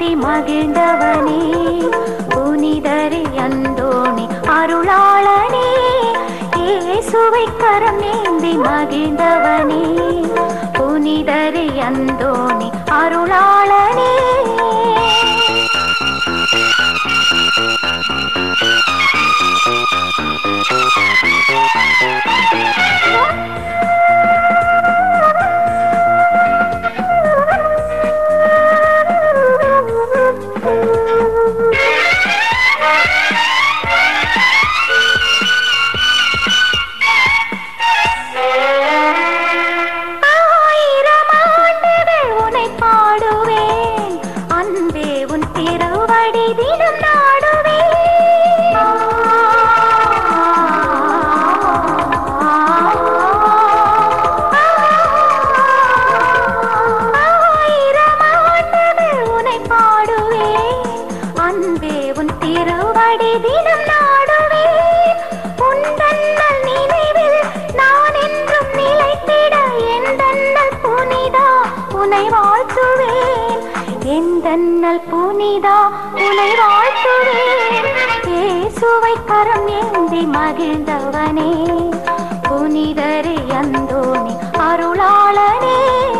ஏந்தி மகிழ்ந்தவனே புனிதரே அந்தோணி அருளாளனே இயேசுவை கரம் ஏந்தி மகிழ்ந்தவனே புனிதரே அந்தோணி அருளாளனே ஆயிரம் ஆண்டுகள் உன்னை பாடுவேன் அன்பே உன் திருவடி தினம் நாடுவேன் ஆயிரம் ஆண்டுகள் உன்னை பாடுவேன் அன்பே உன் திருவடி தினம் நாடுவேன் உந்தன்னல் நினைவில் நான் என்றும் நிலைத்திட எந்தன்னல் புனிதா உனை வாழ்த்துவேன் எந்தன்னல் புனிதா உனை வாழ்த்துவேன் இயேசுவை கரம் ஏந்தி மகிழ்ந்தவனே புனிதரே அந்தோணி அருளாளனே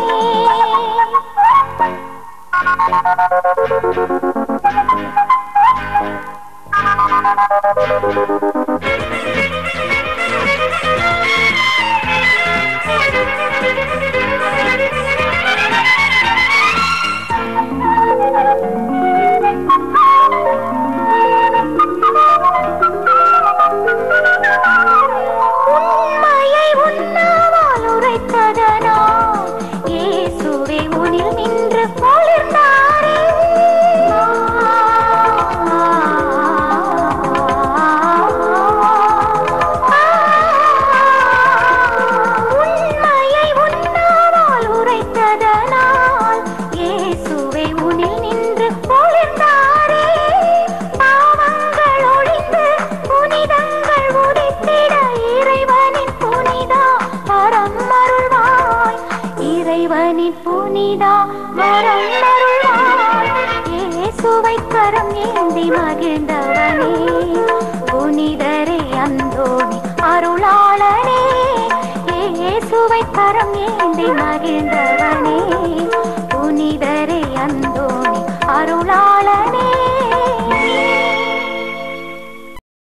உண்மையை உண்ணாமல் உரைத்ததனால் இயேசுவே உனில் நின்று குளிர்ந்தாரே உண்மையை உண்ணாமல் உரைத்ததனால் இயேசுவே உனில் நின்று குளிர்ந்தாரே பாவங்கள் ஒழிந்து புனிதங்கள் உதித்திட இறைவனின் புனிதா வரம் அருள்வாய் இறைவனின் புனிதா வரம் அருள்வாய் இயேசுவை கரம் ஏந்தி மகிழ்ந்தவனே புனிதரே அந்தோணி அருளாளனே இயேசுவை கரம் ஏந்தி மகிழ்ந்தவனே